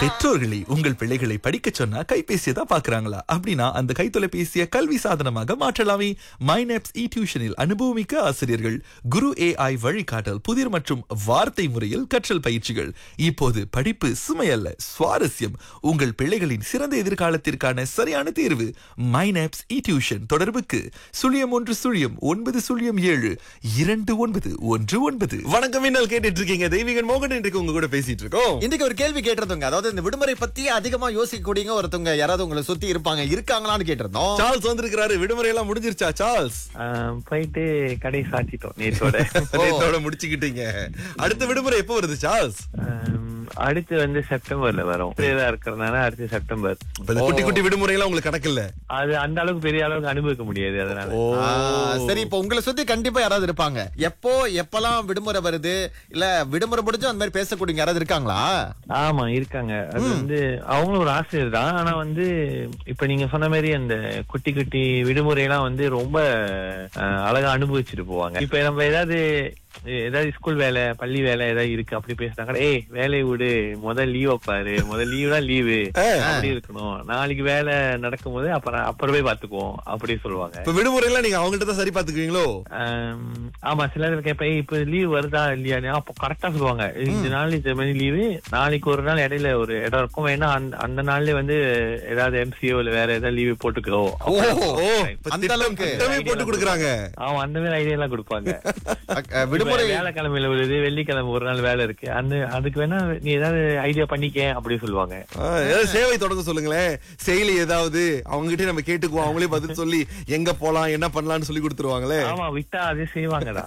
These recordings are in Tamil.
பெற்றோர்களை உங்கள் பிள்ளைகளை படிக்க சொன்னா கைபேசியை தான் பாக்குறாங்களா அப்படின்னா அந்த கைத்தொலைபேசியை கல்வி சாதனமாக மாற்றலாமே மைனப்ஸ் இ டியூஷனில் அனுபவமிக்க ஆசிரியர்கள் குரு ஏஐ வழிகாட்டல் புதிர் மற்றும் வார்த்தை முறையில் கற்றல் பயிற்சிகள் இப்போது படிப்பு சுமையல்ல சுவாரஸ்யம் உங்கள் பிள்ளைகளின் சிறந்த எதிர்காலத்திற்கான சரியான தேர்வு மைனப்ஸ் இ டியூஷன் தொடர்புக்கு சுழியம் ஒன்று சுழியம் ஒன்பது சுழியம் ஏழு இரண்டு ஒன்பது ஒன்று ஒன்பது வணக்கம் என்ன கேட்டுட்டு இருக்கீங்க தெய்வீகன் மோகன் இன்றைக்கு உங்க கூட பேசிட்டு இருக்கோம் இன்னைக்கு ஒரு கேள்வி கேட்டிருந்தோங்க அதாவது இந்த விடுமுறை பத்தி அதிகமா யோசிக்கக்கூடியவங்க ஒருத்தவங்க யாராவது உங்களை சுத்தி இருப்பாங்க இருக்காங்களான்னு கேட்டிருந்தோம் சார்ல்ஸ் வந்திருக்கிறாரு விடுமுறை எல்லாம் முடிஞ்சிருச்சா சார்ல்ஸ் ஆஹ் போயிட்டு கடை சாத்திட்டோம் நேற்றோட நேத்தோட முடிச்சுக்கிட்டீங்க அடுத்த விடுமுறை எப்போ வருது சார்ல்ஸ் ஆம், அடுத்து வந்து செப்டம்பர்ல வரும் பெரியதா இருக்கிறதுனால அடுத்து செப்டம்பர் இப்ப இந்த குட்டி குட்டி விடுமுறை எல்லாம் உங்களுக்கு கணக்கு இல்ல அது அந்த அளவுக்கு பெரிய அளவுக்கு அனுபவிக்க முடியாது அதனால ஆ, சரி இப்ப உங்களை சுத்தி கண்டிப்பா யாராவது இருப்பாங்க எப்போ எப்பெல்லாம் விடுமுறை வருது இல்ல விடுமுறை முடிஞ்சு அந்த மாதிரி பேசக்கூடிய யாராவது இருக்காங்களா ஆமா இருக்காங்க அது வந்து அவங்களும் ஒரு ஆசிரியர் தான் ஆனா வந்து இப்ப நீங்க சொன்ன மாதிரி அந்த குட்டி குட்டி விடுமுறை எல்லாம் வந்து ரொம்ப ஆஹ், அழகா அனுபவிச்சுட்டு போவாங்க இப்ப நம்ம ஏதாவது ஏதாவது ஸ்கூல் வேலை பள்ளி வேலை ஏதாவது இருக்கு அப்படி பேசுனாங்க ஏய் வேலையை விடு முதல் லீவ் வைப்பாரு முதல் லீவ் தான் லீவு அப்படி இருக்கணும் நாளைக்கு வேலை நடக்கும் போது அப்புறம் அப்புறமே பாத்துக்குவோம் அப்படி சொல்லுவாங்க இப்ப விடுமுறை எல்லாம் நீங்க அவங்கள்ட்ட தான் சரி பாத்துக்குவீங்களோ ஆம், ஆமா சில நேரம் கேட்பேன் "ஏய், இப்ப லீவ் வருதா இல்லையா அப்போ கரெக்டா சொல்லுவாங்க இந்த நாள் இந்த மாதிரி லீவு நாளைக்கு ஒரு நாள் இடையில ஒரு இடம் இருக்கும் வேணா அந்த அந்த நாள்லயே வந்து ஏதாவது எம்சிஓ இல்ல வேற ஏதாவது லீவு போட்டுக்கோ ஓ அப்படி- இப்ப அந்த திட்டம் அளவுக்கு. திட்டமே போட்டு கொடுக்குறாங்க ஆமா அந்த மாதிரி ஐடியா எல்லாம் கொடுப்பாங்க அஹ், விடுமுறை இப்ப வேலைக்கிழமையில வருது வெள்ளிக்கிழமை ஒரு நாள் வேலை இருக்கு அந்த அதுக்கு வேணா நீ ஏதாவது ஐடியா பண்ணிக்க அப்படி சொல்லுவாங்க ஆ, ஏதாவது சேவை தொடங்க சொல்லுங்களேன் செயலி ஏதாவது அவங்க கிட்ட நம்ம கேட்டுக்குவோம் அவங்களே பதில் சொல்லி எங்க போலாம் என்ன பண்ணலாம்னு சொல்லி கொடுத்துருவாங்களே ஆமா விட்டா அதே செய்வாங்கடா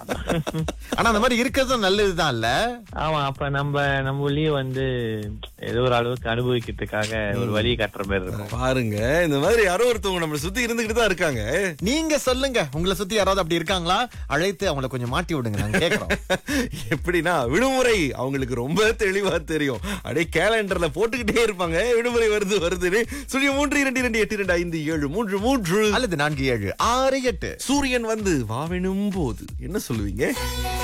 ஆனா அந்த மாதிரி இருக்கிறது நல்லதுதான் இல்ல ஆமா அப்ப நம்ம நம்ம உள்ளே வந்து ஏதோ ஒரு அளவுக்கு அனுபவிக்கிறதுக்காக ஒரு வழியை காட்டுற மாதிரி இருக்கும் பாருங்க இந்த மாதிரி யாரோ ஒருத்தவங்க நம்மள சுத்தி இருந்துகிட்டு தான் இருக்காங்க நீங்க சொல்லுங்க உங்களை சுத்தி யாராவது அப்படி இருக்காங்களா அழைத்து அவங்கள கொஞ்சம் மாட்டி விடுங்க நாங்க கேக்குறோம் எப்படின்னா விடுமுறை அவங்களுக்கு ரொம்ப தெளிவா தெரியும் அப்படியே கேலண்டர்ல போட்டுக்கிட்டே இருப்பாங்க விடுமுறை வருது வருதுன்னு சொல்லி மூன்று இரண்டு இரண்டு எட்டு இரண்டு ஐந்து ஏழு மூன்று மூன்று அல்லது நான்கு ஏழு ஆறு எட்டு சூரியன் வந்து வாவெனும் போது என்ன சொல்லுவீங்க